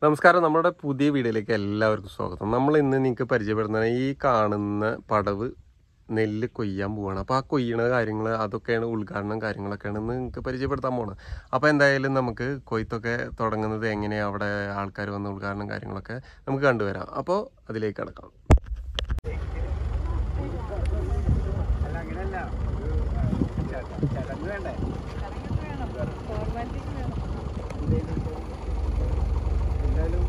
നമസ്കാരം നമ്മുടെ പുതിയ വീഡിയോയിലേക്ക് എല്ലാവർക്കും സ്വാഗതം നമ്മൾ ഇന്ന് നിങ്ങൾക്ക് പരിചയപ്പെടുന്ന ഈ കാണുന്ന പടവ് നെല്ല് കൊയ്യാൻ പോവാണ് അപ്പോൾ ആ കൊയ്യണ കാര്യങ്ങൾ അതൊക്കെയാണ് ഉദ്ഘാടനം കാര്യങ്ങളൊക്കെയാണ് ഇന്ന് നിങ്ങൾക്ക് പരിചയപ്പെടുത്താൻ പോണത് അപ്പോൾ എന്തായാലും നമുക്ക് കൊയ്ത്തൊക്കെ തുടങ്ങുന്നത് എങ്ങനെയാണ് അവിടെ ആൾക്കാർ വന്ന ഉദ്ഘാടനം കാര്യങ്ങളൊക്കെ നമുക്ക് കണ്ടുവരാം അപ്പോൾ അതിലേക്ക് കിടക്കാം അല്ല അങ്ങനെയല്ല ഒരു ചടങ്ങ് വേണ്ടേ എന്തായാലും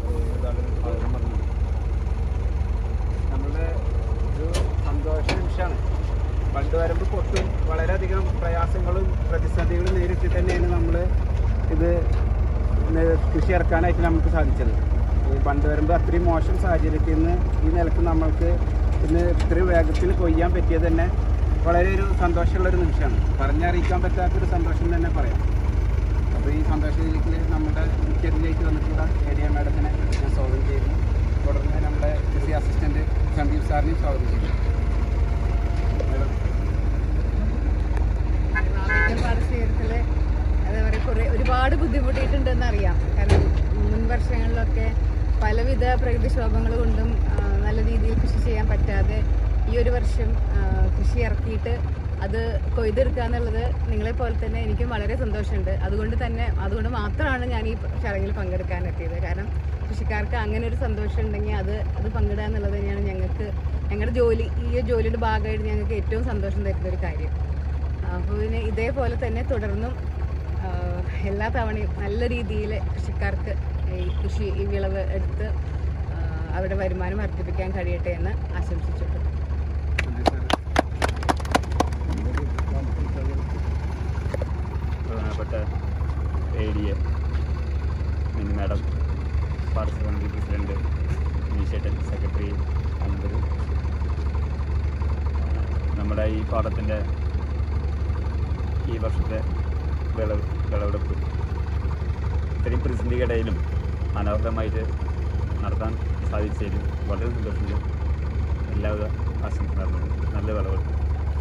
നമ്മുടെ ഒരു സന്തോഷ നിമിഷമാണ് പണ്ട് വരുമ്പോൾ പൊട്ടും വളരെയധികം പ്രയാസങ്ങളും പ്രതിസന്ധികളും നേരിട്ട് തന്നെയാണ് നമ്മൾ ഇത് നെ- കൃഷി ഇറക്കാനായിട്ട് നമുക്ക് സാധിച്ചത് ഈ പണ്ട് വരുമ്പോൾ അത്രയും മോശം സാഹചര്യത്തിൽ നിന്ന് ഈ നിലക്ക് നമ്മൾക്ക് ഇന്ന് ഇത്രയും വേഗത്തിൽ കൊയ്യാൻ പറ്റിയത് തന്നെ വളരെ ഒരു സന്തോഷമുള്ള ഒരു നിമിഷമാണ് പറഞ്ഞറിയിക്കാൻ പറ്റാത്തൊരു സന്തോഷം തന്നെ പറയാം അപ്പോൾ ഈ സന്തോഷത്തിലേക്ക് നമ്മുടെ മുഖ്യതിലേക്ക് വന്നിട്ടുള്ള എ ഡി എം മാഡത്തിനെ ഞാൻ സ്വാഗതം ചെയ്യുന്നു തുടർന്ന് നമ്മുടെ കൃഷി അസിസ്റ്റന്റ് സന്ദീപ് സാറിനെയും സ്വാഗതം ചെയ്യുന്നു മാഡം പാടശേഖരത്തില് എന്താ പറയുക കുറേ ഒരുപാട് ബുദ്ധിമുട്ടിയിട്ടുണ്ടെന്ന് അറിയാം കാരണം മുൻ വർഷങ്ങളിലൊക്കെ പലവിധ പ്രകൃതിക്ഷോഭങ്ങൾ കൊണ്ടും ആ, നല്ല രീതിയിൽ കൃഷി ചെയ്യാൻ പറ്റാതെ ഈ ഒരു വർഷം ആ, കൃഷി ഇറക്കിയിട്ട് അത് കൊയ്തെടുക്കുക എന്നുള്ളത് നിങ്ങളെ പോലെ തന്നെ എനിക്കും വളരെ സന്തോഷമുണ്ട് അതുകൊണ്ട് തന്നെ അതുകൊണ്ട് മാത്രമാണ് ഞാൻ ഈ ചടങ്ങിൽ പങ്കെടുക്കാൻ എത്തിയത് കാരണം കൃഷിക്കാർക്ക് അങ്ങനെ ഒരു സന്തോഷം ഉണ്ടെങ്കിൽ അത് അത് പങ്കിടുക എന്നുള്ളത് തന്നെയാണ് ഞങ്ങൾക്ക് ഞങ്ങളുടെ ജോലി ഈ ഒരു ജോലിയുടെ ഭാഗമായിട്ട് ഞങ്ങൾക്ക് ഏറ്റവും സന്തോഷം തരുന്ന ഒരു കാര്യം അപ്പോൾ പിന്നെ ഇതേപോലെ തന്നെ തുടർന്നും ആ, എല്ലാ തവണയും നല്ല രീതിയിൽ കൃഷിക്കാർക്ക് ഈ കൃഷി ഈ വിളവ് എടുത്ത് ആ, അവരുടെ വരുമാനം വർദ്ധിപ്പിക്കാൻ കഴിയട്ടെ എന്ന് ആശംസിച്ചിട്ടുണ്ട് സന്ദീപ് സാർ ബഹുമാനപ്പെട്ട A D A Mini madam party committee president ഇനീഷ്യേറ്റൻ സെക്രട്ടറി അനന്തർ നമ്മുടെ ഈ പാടത്തിൻ്റെ ഈ വർഷത്തെ വിളവ് വിളവെടുപ്പ് ഇത്രയും പ്രതിസന്ധിക്കിടയിലും മനോഹരമായിട്ട് നടത്താൻ സാധിച്ചതിൽ വളരെ സന്തോഷമുണ്ട് എല്ലാവിധ ആശംസ നേർന്നുകൊണ്ട് നല്ല വിളവെടുപ്പ്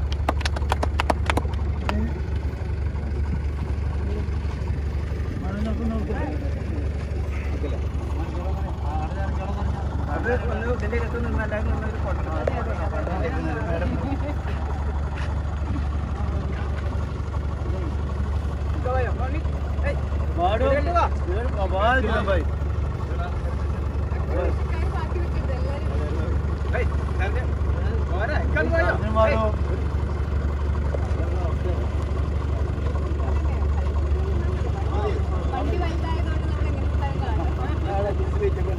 അത് ഒന്ന് ഇതിന്റെ അകത്ത് നിന്ന് എല്ലാവരും നിന്നൊരു ഫോട്ടോ വണ്ടി വലുതായതുകൊണ്ട് നമ്മൾ എങ്ങനെ കാണാം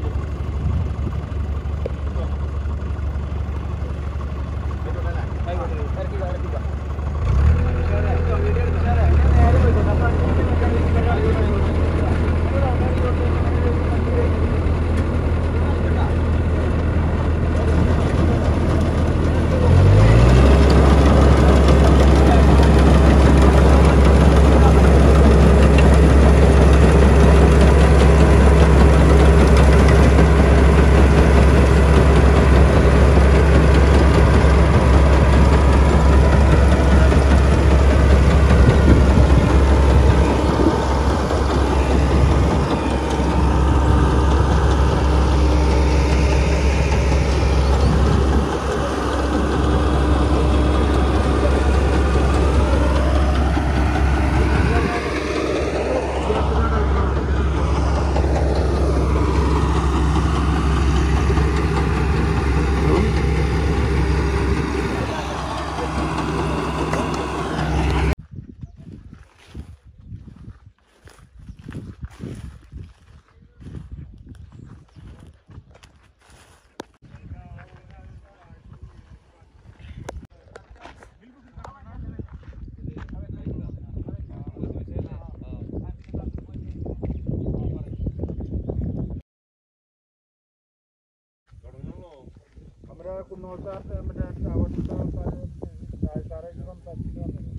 നമ്മുടെ കുന്നോളത്തെ മറ്റേ ടവറിന്റെ ആൾക്കാര് താഴ്ക്കാരായിട്ട് സംസാരിച്ചിട്ട് വന്നത്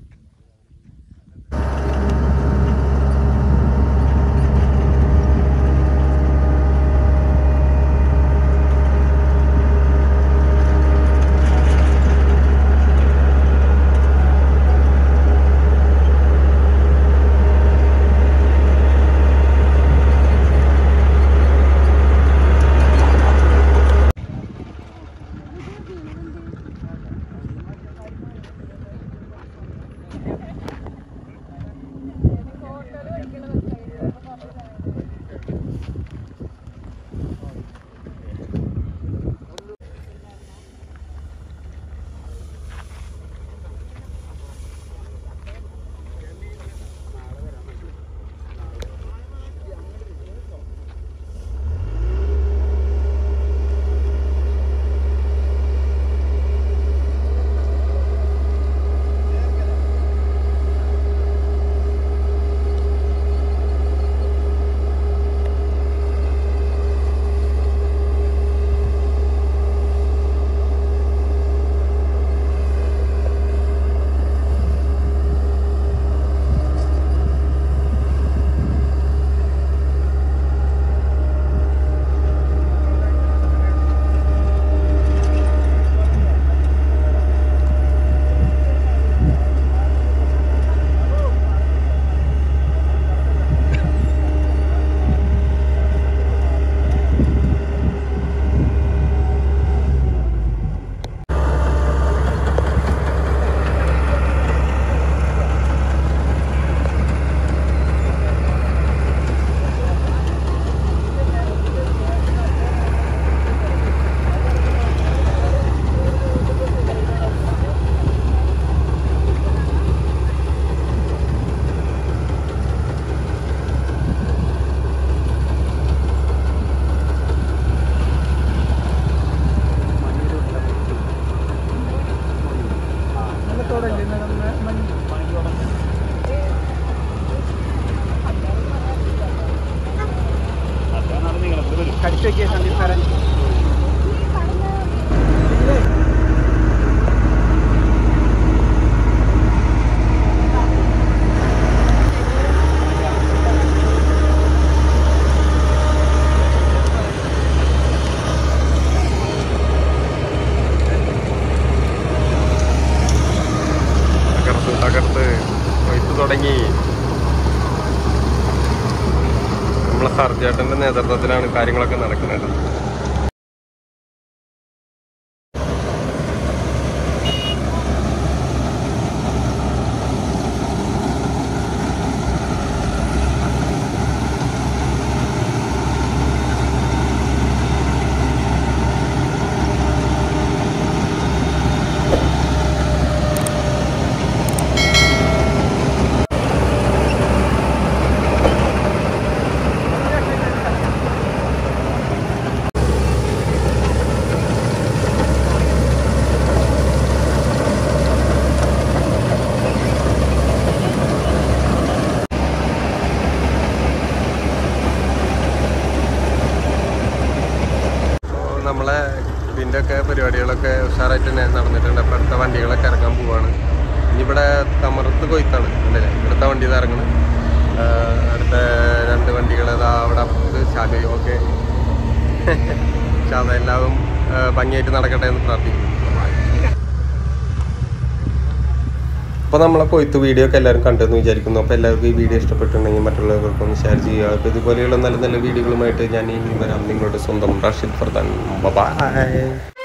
ആ നോക്കിയേ സന്ദീപ് സാറേ തകർത്ത് തകർത്ത് കൊയ്ത്ത് തുടങ്ങി നമ്മളെ സർജേട്ടന്റെ നേതൃത്വത്തിലാണ് കാര്യങ്ങളൊക്കെ നടക്കുന്നത് അപ്പോൾ നമ്മളെ ഇതിൻ്റെ ഒക്കെ പരിപാടികളൊക്കെ ഉഷാറായിട്ട് തന്നെ നടന്നിട്ടുണ്ട് അപ്പോൾ അടുത്ത വണ്ടികളൊക്കെ ഇറങ്ങാൻ പോവാണ് ഇനിയിവിടെ തമറത്ത് കൊയ്ത്താണ് ഉണ്ടല്ലേ ഇവിടുത്തെ വണ്ടി ഇത് ഇറങ്ങണം അടുത്ത രണ്ട് വണ്ടികൾ ഇതാ അവിടെ അപ്പുറത്ത് ശാലയും ഒക്കെ പക്ഷെ അതെല്ലാവും ആ, ഭംഗിയായിട്ട് നടക്കട്ടെ എന്ന് പ്രാർത്ഥിക്കുന്നു അപ്പോൾ നമ്മളെ കൊയ്ത്ത് വീഡിയോ ഒക്കെ എല്ലാവരും കണ്ടെന്ന് വിചാരിക്കുന്നു അപ്പോൾ എല്ലാവർക്കും ഈ വീഡിയോ ഇഷ്ടപ്പെട്ടിട്ടുണ്ടെങ്കിൽ മറ്റുള്ളവർക്കും ഒന്ന് ഷെയർ ചെയ്യുക അപ്പോൾ ഇതുപോലെയുള്ള നല്ല നല്ല വീഡിയോകളുമായിട്ട് ഞാൻ ഇനി വരാം നിങ്ങളുടെ സ്വന്തം റാഷിദ് ഫർദാൻ ബൈ